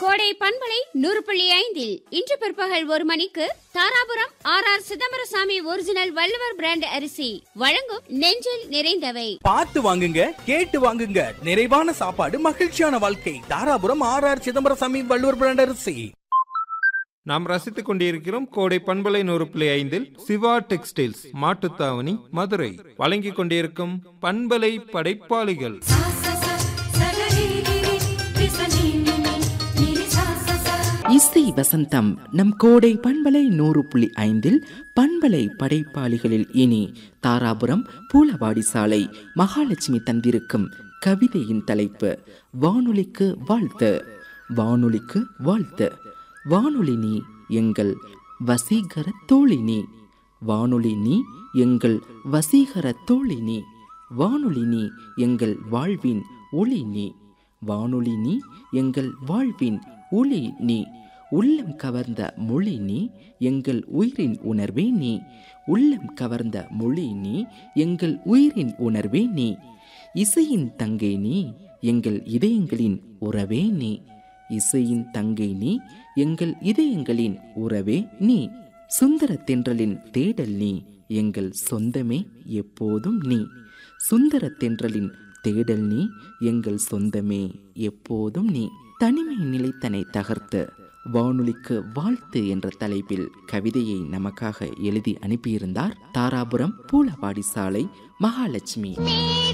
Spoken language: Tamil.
கோடை பண்பலை நூறு புள்ளி ஐந்தில் இன்று பிற்பகல் ஒரு மணிக்கு Dharapuram R R Chidambarasamy original Valluvar brand அரிசி வழங்கும் நெஞ்சில் நிறைந்தவை பார்த்து வாங்குங்க கேட்டு வாங்குங்க நிறைவான சாப்பாடு மகிழ்ச்சியான வாழ்க்கை Dharapuram R R Chidambarasamy Valluvar brand அரிசி நாம் ரசித்துக் கொண்டிருக்கிறோம் கோடை பண்பலை நூறு புள்ளி ஐந்தில் சிவா டெக்ஸ்டைல்ஸ் மாட்டுத்தாவணி மதுரை வழங்கிக் கொண்டிருக்கும் பண்பலை படைப்பாளிகள் sa sa sa sa ga ri ri ri ri sa ni ni ni ni ri sa sa sa இசை வசந்தம் நம் கோடை பண்பலை நூறு புள்ளி ஐந்தில் பண்பலை படைப்பாளிகளில் இனி தாராபுரம் பூலவாடி சாலை மகாலட்சுமி தந்திருக்கும் கவிதையின் தலைப்பு வானொலிக்கு வாழ்த்து வானொலிக்கு வாழ்த்து வானொலி நீ எங்கள் வசீகர தோழி நீ வானொலி நீ எங்கள் வசீகர தோழி நீ வானொலி நீ எங்கள் வாழ்வின் ஒளி நீ வானொலி நீ எங்கள் வாழ்வின் ஒளி நீ உள்ளம் கவர்ந்த மொழி நீ எங்கள் உயிரின் உணர்வே நீ உள்ளம் கவர்ந்த மொழி நீ எங்கள் உயிரின் உணர்வே நீ இசையின் தங்கை நீ எங்கள் இதயங்களின் உறவே நீ இசையின் தங்கை நீ எங்கள் இதயங்களின் உறவே நீ சுந்தர தென்றலின் தேடல் நீ எங்கள் சொந்தமே எப்போதும் நீ சுந்தர தென்றலின் தேடல் நீ எங்கள் சொந்தமே எப்போதும் நீ தனிமை நிலைத்தனை தகர்த்து வானொலிக்கு வாழ்த்து என்ற தலைப்பில் கவிதையை நமக்காக எழுதி அனுப்பியிருந்தார் தாராபுரம் பூலவாடி சாலை மகாலட்சுமி